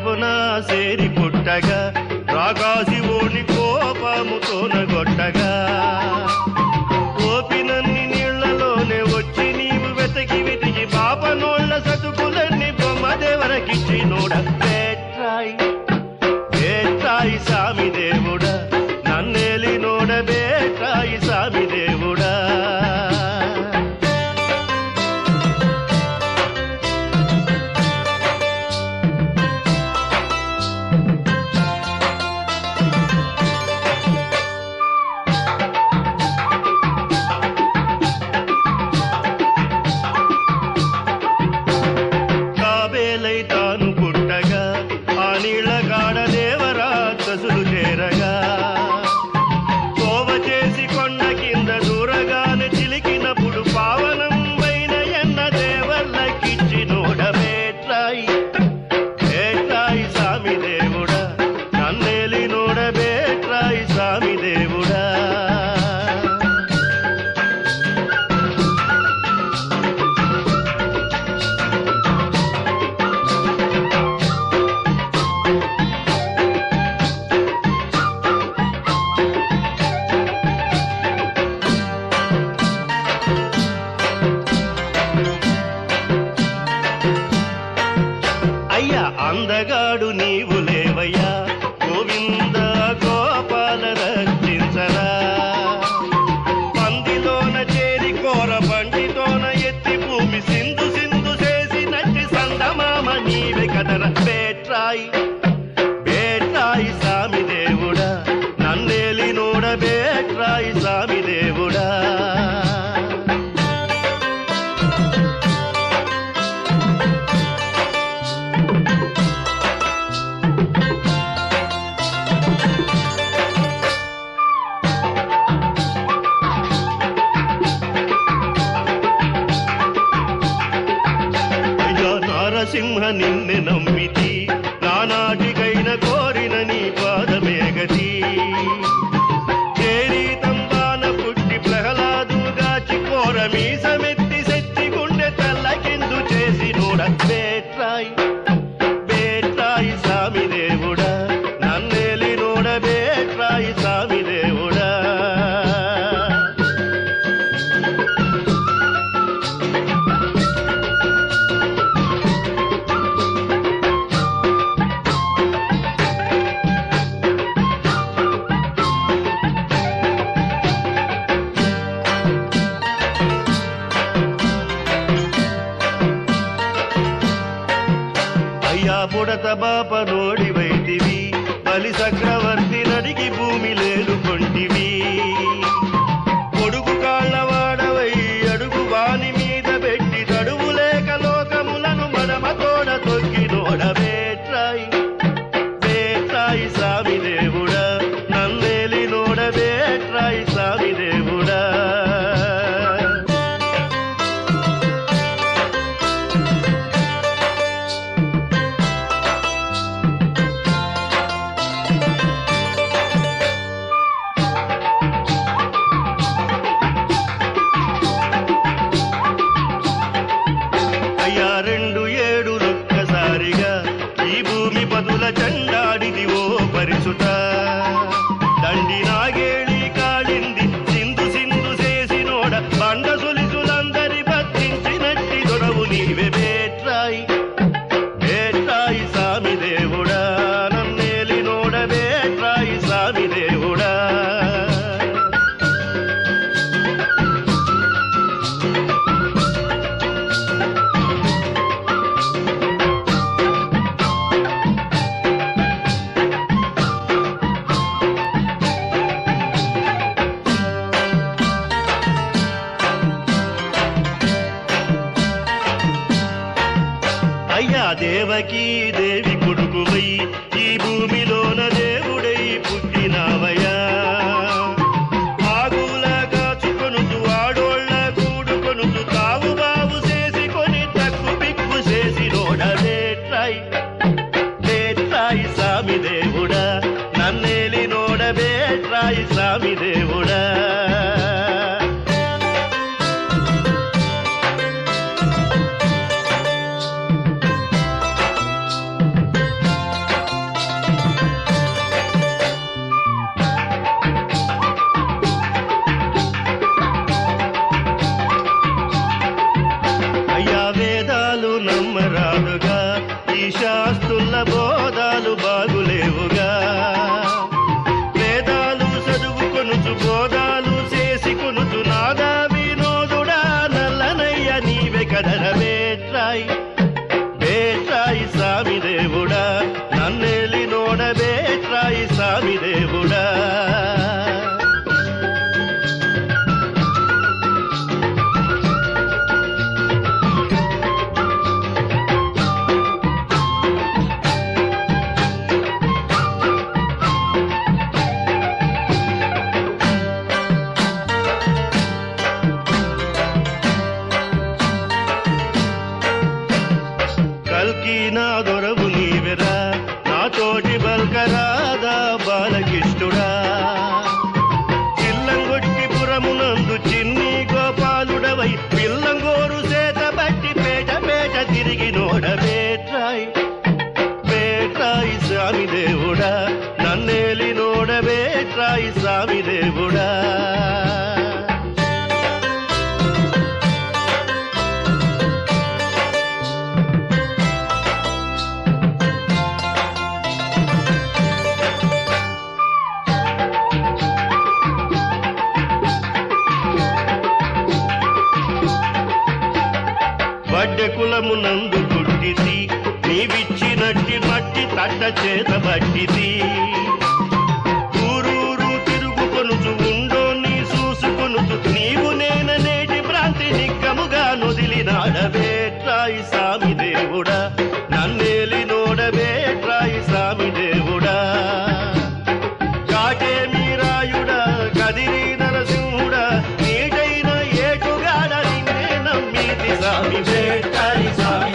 కడుపున సేరి పుట్టగా రాకాసి ఓని కోపముతోన గొట్టగా ఓపినన్ని నీళ్లలోనే వచ్చి నీవు వెతకి వెతికి పాపనోళ్ళ సతుకులన్నీ బొమ్మదేవరకిచ్చి నోడ బేట్రాయి బేట్రాయి సామి దేవుడా నన్నేలి నోడ బేట్రాయి సామి దేవుడా కాబేలై తాను పుట్టగా ఆ నీళ్ళ కాడ దేవరాక్షసులు చేరగా కోవ చేసి కొండ కింద దూరగానే చిలికినప్పుడు పావనం పైన ఎన్న దేవర్లకిచ్చి నోడ బేట్రాయి బేట్రాయి సామి దేవుడా నన్నేలి నోడ బేట్రాయి సామి దేవుడా అయ్యా అందగాడు నీవు లేవయ్యా గోవింద గోపాల రక్షించరా పందిలోన చేరి కోర బండితోన ఎత్తి భూమి సింధు సింధు చేసి నట్టి సందమామ నీవే కదర బేట్రాయి బేట్రాయి సామి దేవుడా నన్నేలి నోడ బేట్రాయి సామి దేవుడా అయ్యా నారసింహ నిన్ను నమ్మితి నానాటికైన కోరిన నీ పాదమే గతి చేరి తంబాన పుట్టి ప్రహ్లాదుగాచి కోర మీసమెత్తి శక్తి గుండె తల్లకిందు చేసి నోడ బేట్రాయి బేట్రాయి సామి దేవుడా నన్నేలి నోడ బేట్రాయి సామి దేవుడా అయ్యా బుడత బాప నోడి వైదివి బలి చక్రవర్తి నడికి భూమి లేలు కొంటివి కొడుకు కాళ్ళవాడవై అడుగు వాని మీద పెట్టి తడువు లేక లోకములను మడమతోడ తొక్కి నోడ బేట్రాయి బేట్రాయి సామి దేవుడా నన్నేలి నోడ బేట్రాయి సామి దేవుడా అయ్యా రెండు ఏడులొక్కసారిగా ఈ భూమి పదుల చండాడిది ఓ పరిసుట దండి నాగేళి కాళింది సింధు సింధు చేసి నోడ బండ సులిసులందరి బతించినట్టి దొరవు నీవే బేట్రాయి బేట్రాయి సామి దేవుడా నన్నేలి నోడ బేట్రాయి సామి దేవుడా అయ్యా దేవకీ దేవి కొడుకువై ఈ భూమిలోన దేవుడై పుట్టినావయ్యా ఆగుల కాచుకొనుచు ఆడోళ్ళ కూడుకొనుచు తావు బావు చేసి కొని తక్కు పిక్కు చేసి నోడ బేట్రాయి బేట్రాయి సామి దేవుడా నన్నేలి నోడ బేట్రాయి సామి దేవుడా వల్ల బోధాలు బాగులేవుగా వేదాలు చదువుకొనుచు బోధాలు చేసి కొనుచు నాదా వినోదుడా నల్లనయ్య నీవే కదర వేట్రాయి వేట్రాయి సామి దేవుడా నన్నేలి నోడ వేట్రాయి సామి దేవుడా కల్కి నా దొరవు నీవెరా నాతోటి బల్కరాదా బాలకిష్టుడా చిల్లంగొట్టి పురమునందు చిన్ని గోపాలుడవై పిల్లంగోరు సేత బట్టి పేట పేట తిరిగి నోడ వేట్రాయి వేట్రాయి స్వామి దేవుడా నన్నేలి నోడ వేట్రాయి స్వామి దేవుడా వడ్డె కులమునందు పుట్టిది నీవిచ్చినట్టి మట్టి తట్ట చేత బట్టిది ఊరూరు తిరుగుకొనుచు ఉండో నీ చూసుకొనుచు నీవు నేననేటి భ్రాంతి నిక్కముగా నొదిలినాడవేట్రాయి సామి దేవుడా నన్నేలి నోడవేట్రాయి సామి దేవుడా కాటే మీరాయుడా కదిరి నరసింహుడా నీటైన ఏటుగాడ నిన్నే నమ్మీతి సామి వేట్టాయి సామి